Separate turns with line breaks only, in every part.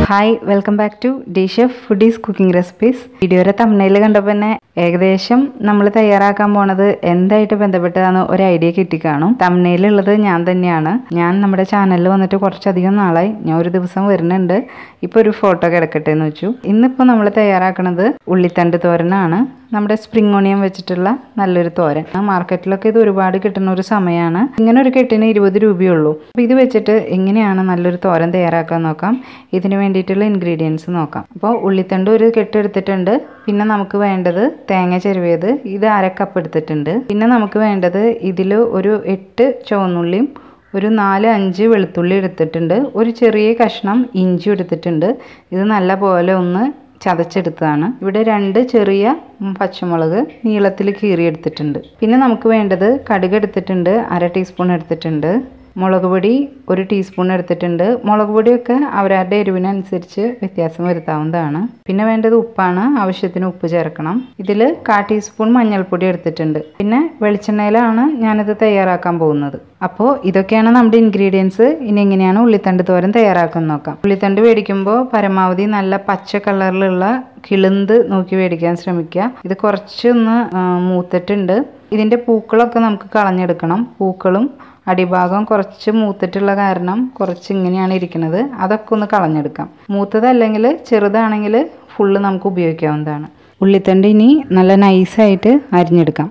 hi welcome back to the chef foodies cooking recipes വീഡിയോയുടെ തമിഴിൽ കണ്ടപ്പോൾ തന്നെ ഏകദേശം നമ്മൾ തയ്യാറാക്കാൻ പോണത് എന്തായിട്ട് ബന്ധപ്പെട്ടതാന്ന് ഒരു ഐഡിയ കിട്ടിക്കാണും തമിഴിലുള്ളത് ഞാൻ തന്നെയാണ് ഞാൻ നമ്മുടെ ചാനലിൽ വന്നിട്ട് കുറച്ചധികം നാളായി ഞാൻ ഒരു ദിവസം വരുന്നുണ്ട് ഇപ്പോൾ ഒരു ഫോട്ടോ കിടക്കട്ടെ എന്ന് വെച്ചു ഇന്നിപ്പോൾ നമ്മൾ തയ്യാറാക്കുന്നത് ഉള്ളിത്തണ്ട് തോരനാണ് നമ്മുടെ സ്പ്രിംഗ് ഓണിയൻ വെച്ചിട്ടുള്ള നല്ലൊരു തോരൻ മാർക്കറ്റിലൊക്കെ ഇത് ഒരുപാട് കിട്ടുന്ന ഒരു സമയമാണ് ഇങ്ങനെ ഒരു കെട്ടിന് ഇരുപത് രൂപയുള്ളൂ അപ്പോൾ ഇത് വെച്ചിട്ട് എങ്ങനെയാണ് നല്ലൊരു തോരൻ തയ്യാറാക്കാൻ നോക്കാം ഇതിന് വേണ്ടിയിട്ടുള്ള ഇൻഗ്രീഡിയൻസ് നോക്കാം അപ്പോൾ ഉള്ളിത്തണ്ട് ഒരു കെട്ട് എടുത്തിട്ടുണ്ട് പിന്നെ നമുക്ക് വേണ്ടത് തേങ്ങ ചെരുവിയത് ഇത് അര കപ്പ് എടുത്തിട്ടുണ്ട് പിന്നെ നമുക്ക് വേണ്ടത് ഇതിൽ ഒരു എട്ട് ചുവന്നുള്ളിയും ഒരു നാല് അഞ്ച് വെളുത്തുള്ളി എടുത്തിട്ടുണ്ട് ഒരു ചെറിയ കഷ്ണം ഇഞ്ചി എടുത്തിട്ടുണ്ട് ഇത് നല്ല പോലെ ഒന്ന് ചതച്ചെടുത്തതാണ് ഇവിടെ രണ്ട് ചെറിയ പച്ചമുളക് നീളത്തിൽ കീറിയെടുത്തിട്ടുണ്ട് പിന്നെ നമുക്ക് വേണ്ടത് കടുക് എടുത്തിട്ടുണ്ട് അര ടീസ്പൂൺ എടുത്തിട്ടുണ്ട് മുളക് പൊടി ഒരു ടീസ്പൂൺ എടുത്തിട്ടുണ്ട് മുളക് പൊടിയൊക്കെ അവരവരുടെ എരിവിനനുസരിച്ച് വ്യത്യാസം വരുത്താവുന്നതാണ് പിന്നെ വേണ്ടത് ഉപ്പാണ് ആവശ്യത്തിന് ഉപ്പ് ചേർക്കണം ഇതിൽ കാ ടീസ്പൂൺ മഞ്ഞൾപ്പൊടി എടുത്തിട്ടുണ്ട് പിന്നെ വെളിച്ചെണ്ണയിലാണ് ഞാനിത് തയ്യാറാക്കാൻ പോകുന്നത് അപ്പോൾ ഇതൊക്കെയാണ് നമ്മുടെ ഇൻഗ്രീഡിയൻസ് ഇനി എങ്ങനെയാണ് ഉള്ളിത്തണ്ട് തോരൻ തയ്യാറാക്കാൻ നോക്കാം ഉള്ളിത്തണ്ട് മേടിക്കുമ്പോൾ പരമാവധി നല്ല പച്ച കളറിലുള്ള കിളുന്ത് നോക്കി മേടിക്കാൻ ശ്രമിക്കുക ഇത് കുറച്ചൊന്ന് ആ, മൂത്തിട്ടുണ്ട് ഇതിൻ്റെ പൂക്കളൊക്കെ നമുക്ക് കളഞ്ഞെടുക്കണം പൂക്കളും അടിഭാഗം കുറച്ച് മൂത്തിട്ടുള്ള കാരണം കുറച്ച് ഇങ്ങനെയാണ് ഇരിക്കുന്നത് അതൊക്കെ ഒന്ന് കളഞ്ഞെടുക്കാം മൂത്തതല്ലെങ്കിൽ ചെറുതാണെങ്കിൽ ഫുള്ള് നമുക്ക് ഉപയോഗിക്കാവുന്നതാണ് ഉള്ളിത്തണ്ട് ഇനി നല്ല നൈസായിട്ട് അരിഞ്ഞെടുക്കാം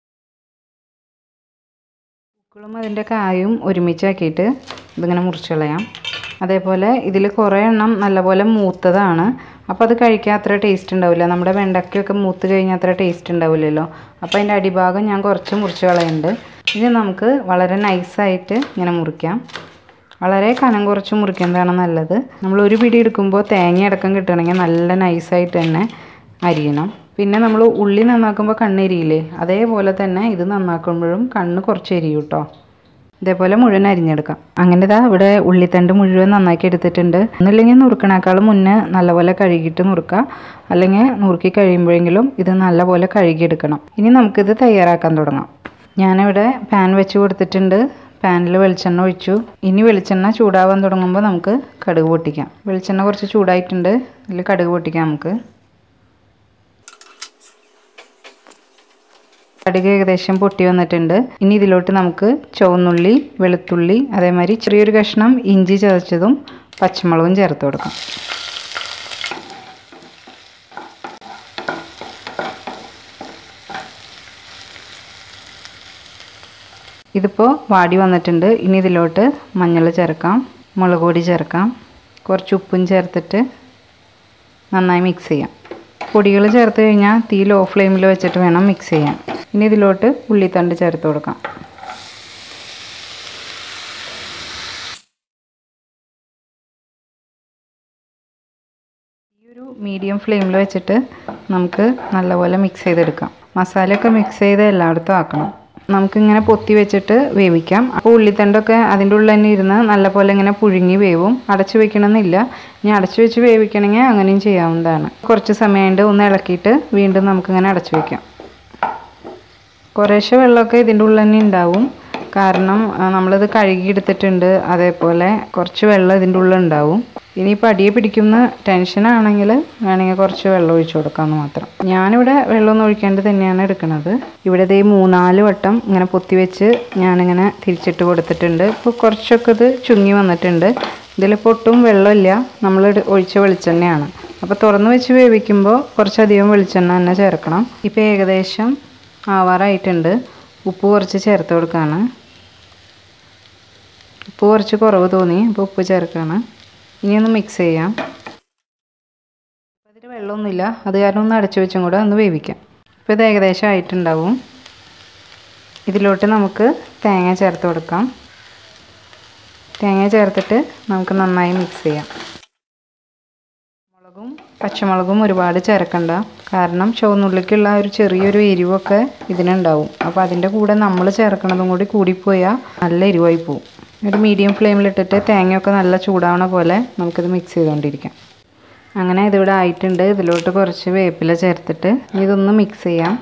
പൂക്കളും അതിൻ്റെ കായും ഒരുമിച്ചാക്കിയിട്ട് ഇതിങ്ങനെ മുറിച്ച് കളയാം അതേപോലെ ഇതിൽ കുറേ എണ്ണം നല്ലപോലെ മൂത്തതാണ് അപ്പോൾ അത് കഴിക്കാൻ അത്ര ടേസ്റ്റ് ഉണ്ടാവില്ല നമ്മുടെ വെണ്ടയ്ക്കൊക്കെ മൂത്ത് കഴിഞ്ഞാൽ അത്ര ടേസ്റ്റ് ഉണ്ടാവില്ലല്ലോ അപ്പോൾ അതിൻ്റെ അടിഭാഗം ഞാൻ കുറച്ച് മുറിച്ച് കളയുന്നുണ്ട് ഇനി നമുക്ക് വളരെ നൈസായിട്ട് ഇങ്ങനെ മുറിക്കാം വളരെ കനം കുറച്ച് മുറിക്കുന്നതാണ് നല്ലത് നമ്മൾ ഒരു പിടി എടുക്കുമ്പോൾ തേങ്ങ അടക്കം കിട്ടണമെങ്കിൽ നല്ല നൈസായിട്ട് തന്നെ അരിയണം പിന്നെ നമ്മൾ ഉള്ളി നന്നാക്കുമ്പോൾ കണ്ണെരിയില്ലേ അതേപോലെ തന്നെ ഇത് നന്നാക്കുമ്പോഴും കണ്ണ് കുറച്ച് എരിയും കേട്ടോ ഇതേപോലെ മുഴുവൻ അരിഞ്ഞെടുക്കാം അങ്ങനെ ഇതാ ഇവിടെ ഉള്ളിത്തണ്ട് മുഴുവൻ നന്നാക്കി എടുത്തിട്ടുണ്ട് ഒന്നുമില്ലെങ്കിൽ നുറുക്കണേക്കാളും മുന്നേ നല്ലപോലെ കഴുകിയിട്ട് നുറുക്കുക അല്ലെങ്കിൽ നുറുക്കി കഴിയുമ്പോഴെങ്കിലും ഇത് നല്ലപോലെ കഴുകിയെടുക്കണം ഇനി നമുക്കിത് തയ്യാറാക്കാൻ തുടങ്ങാം ഞാനിവിടെ പാൻ വെച്ച് കൊടുത്തിട്ടുണ്ട് പാനിൽ വെളിച്ചെണ്ണ ഒഴിച്ചു ഇനി വെളിച്ചെണ്ണ ചൂടാവാൻ തുടങ്ങുമ്പോൾ നമുക്ക് കടുക് പൊട്ടിക്കാം വെളിച്ചെണ്ണ കുറച്ച് ചൂടായിട്ടുണ്ട് ഇതിൽ കടുക് പൊട്ടിക്കാം നമുക്ക് കടുക് ഏകദേശം പൊട്ടി വന്നിട്ടുണ്ട് ഇനി ഇതിലോട്ട് നമുക്ക് ചുവന്നുള്ളി വെളുത്തുള്ളി അതേമാതിരി ചെറിയൊരു കഷ്ണം ഇഞ്ചി ചതച്ചതും പച്ചമുളകും ചേർത്ത് കൊടുക്കാം ഇതിപ്പോൾ വാടി വന്നിട്ടുണ്ട് ഇനി ഇതിലോട്ട് മഞ്ഞൾ ചേർക്കാം മുളക് പൊടി ചേർക്കാം കുറച്ച് ഉപ്പും ചേർത്തിട്ട് നന്നായി മിക്സ് ചെയ്യാം പൊടികൾ ചേർത്ത് കഴിഞ്ഞാൽ തീ ലോ ഫ്ലെയിമിൽ വെച്ചിട്ട് വേണം മിക്സ് ചെയ്യാൻ ഇനി ഇതിലോട്ട് ഉള്ളിത്തണ്ട് ചേർത്ത് കൊടുക്കാം ഈ ഒരു മീഡിയം ഫ്ലെയിമിൽ വെച്ചിട്ട് നമുക്ക് നല്ലപോലെ മിക്സ് ചെയ്തെടുക്കാം മസാലയൊക്കെ മിക്സ് ചെയ്ത് എല്ലായിടത്തും ആക്കണം നമുക്കിങ്ങനെ പൊത്തി വെച്ചിട്ട് വേവിക്കാം അപ്പോൾ ഉള്ളിത്തണ്ടൊക്കെ അതിൻ്റെ ഉള്ളിൽ തന്നെ ഇരുന്ന് നല്ലപോലെ ഇങ്ങനെ പുഴുങ്ങി വേവും അടച്ചു വെക്കണമെന്നില്ല ഇനി അടച്ചു വെച്ച് വേവിക്കണമെങ്കിൽ അങ്ങനെയും ചെയ്യാവുന്നതാണ് കുറച്ച് സമയമുണ്ട് ഒന്ന് ഇളക്കിയിട്ട് വീണ്ടും നമുക്കിങ്ങനെ അടച്ചു വെക്കാം കുറേശ്ശെ വെള്ളമൊക്കെ ഇതിൻ്റെ ഉള്ളിൽ തന്നെ ഉണ്ടാവും കാരണം ആ, നമ്മളിത് കഴുകിയെടുത്തിട്ടുണ്ട് അതേപോലെ കുറച്ച് വെള്ളം ഇതിൻ്റെ ഉള്ളിൽ ഉണ്ടാവും ഇനിയിപ്പോൾ അടിയെ പിടിക്കുന്ന ടെൻഷനാണെങ്കിൽ വേണമെങ്കിൽ കുറച്ച് വെള്ളം ഒഴിച്ചു കൊടുക്കാമെന്ന് മാത്രം ഞാനിവിടെ വെള്ളമൊന്നും ഒഴിക്കാണ്ട് തന്നെയാണ് എടുക്കുന്നത് ഇവിടെ ദേ മൂന്നാല് വട്ടം ഇങ്ങനെ പൊത്തി വെച്ച് ഞാനിങ്ങനെ തിരിച്ചിട്ട് കൊടുത്തിട്ടുണ്ട് ഇപ്പോൾ കുറച്ചൊക്കെ ഇത് ചുങ്ങി വന്നിട്ടുണ്ട് ഇതിലിപ്പോൾ ഒട്ടും വെള്ളമില്ല നമ്മൾ ഇട് ഒഴിച്ച വെളിച്ചെണ്ണയാണ് അപ്പോൾ തുറന്ന് വെച്ച് വേവിക്കുമ്പോൾ കുറച്ചധികം വെളിച്ചെണ്ണ തന്നെ ചേർക്കണം ഇപ്പോൾ ഏകദേശം ആവാറായിട്ടുണ്ട് ഉപ്പ് കുറച്ച് ചേർത്ത് കൊടുക്കുകയാണ് ഉപ്പ് കുറച്ച് കുറവ് തോന്നി അപ്പോൾ ഉപ്പ് ചേർക്കുകയാണ് ഇനി ഒന്ന് മിക്സ് ചെയ്യാം അതിൽ വെള്ളമൊന്നുമില്ല അത് കാരണം ഒന്ന് അടച്ചു വെച്ചും കൂടെ ഒന്ന് വേവിക്കാം ഇപ്പോൾ ഇത് ഏകദേശം ആയിട്ടുണ്ടാവും ഇതിലോട്ട് നമുക്ക് തേങ്ങ ചേർത്ത് കൊടുക്കാം തേങ്ങ ചേർത്തിട്ട് നമുക്ക് നന്നായി മിക്സ് ചെയ്യാം മുളകും പച്ചമുളകും ഒരുപാട് ചേർക്കണ്ട കാരണം ചുവന്നുള്ളിക്കുള്ള ഒരു ചെറിയൊരു എരിവൊക്കെ ഇതിനുണ്ടാവും അപ്പോൾ അതിൻ്റെ കൂടെ നമ്മൾ ചേർക്കണതും കൂടി കൂടിപ്പോയാൽ നല്ല എരിവായി പോവും ഒരു മീഡിയം ഫ്ലെയിമിലിട്ടിട്ട് തേങ്ങയൊക്കെ നല്ല ചൂടാവണ പോലെ നമുക്കിത് മിക്സ് ചെയ്തുകൊണ്ടിരിക്കാം അങ്ങനെ ഇതിവിടെ ആയിട്ടുണ്ട് ഇതിലോട്ട് കുറച്ച് വേപ്പില ചേർത്തിട്ട് ഇനി ഇതൊന്ന് മിക്സ് ചെയ്യാം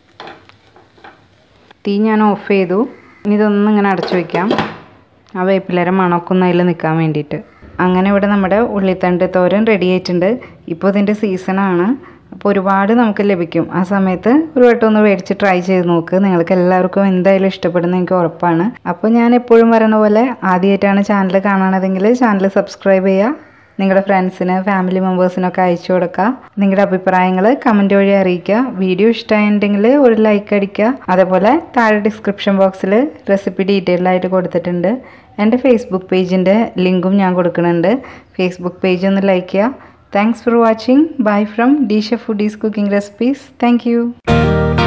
തീ ഞാൻ ഓഫ് ചെയ്തു ഇനി ഇതൊന്നും ഇങ്ങനെ അടച്ചു വയ്ക്കാം ആ വേപ്പിലയുടെ മണമൊക്കെ ഒന്ന് അതിൽ നിൽക്കാൻ വേണ്ടിയിട്ട് അങ്ങനെ ഇവിടെ നമ്മുടെ ഉള്ളിത്തണ്ട് തോരൻ റെഡി ആയിട്ടുണ്ട് ഇപ്പോൾ ഇതിൻ്റെ സീസണാണ് അപ്പോൾ ഒരുപാട് നമുക്ക് ലഭിക്കും ആ സമയത്ത് ഒരു വട്ടം ഒന്ന് മേടിച്ച് ട്രൈ ചെയ്ത് നോക്ക് നിങ്ങൾക്ക് എല്ലാവർക്കും എന്തായാലും ഇഷ്ടപ്പെടുന്ന എനിക്ക് ഉറപ്പാണ് അപ്പോൾ ഞാൻ എപ്പോഴും പറയണ പോലെ ആദ്യമായിട്ടാണ് ചാനൽ കാണണതെങ്കിൽ ചാനൽ സബ്സ്ക്രൈബ് ചെയ്യുക നിങ്ങളുടെ ഫ്രണ്ട്സിന് ഫാമിലി മെമ്പേഴ്സിനൊക്കെ അയച്ചു കൊടുക്കുക നിങ്ങളുടെ അഭിപ്രായങ്ങൾ കമൻറ്റ് വഴി അറിയിക്കുക വീഡിയോ ഇഷ്ടമായിട്ടുണ്ടെങ്കിൽ ഒരു ലൈക്ക് അടിക്കുക അതേപോലെ താഴെ ഡിസ്ക്രിപ്ഷൻ ബോക്സിൽ റെസിപ്പി ഡീറ്റെയിൽ ആയിട്ട് കൊടുത്തിട്ടുണ്ട് എൻ്റെ ഫേസ്ബുക്ക് പേജിൻ്റെ ലിങ്കും ഞാൻ കൊടുക്കുന്നുണ്ട് ഫേസ്ബുക്ക് പേജ് ഒന്ന് ലൈക്ക് ചെയ്യുക thanks for watching bye from Deesha foodies cooking recipes thank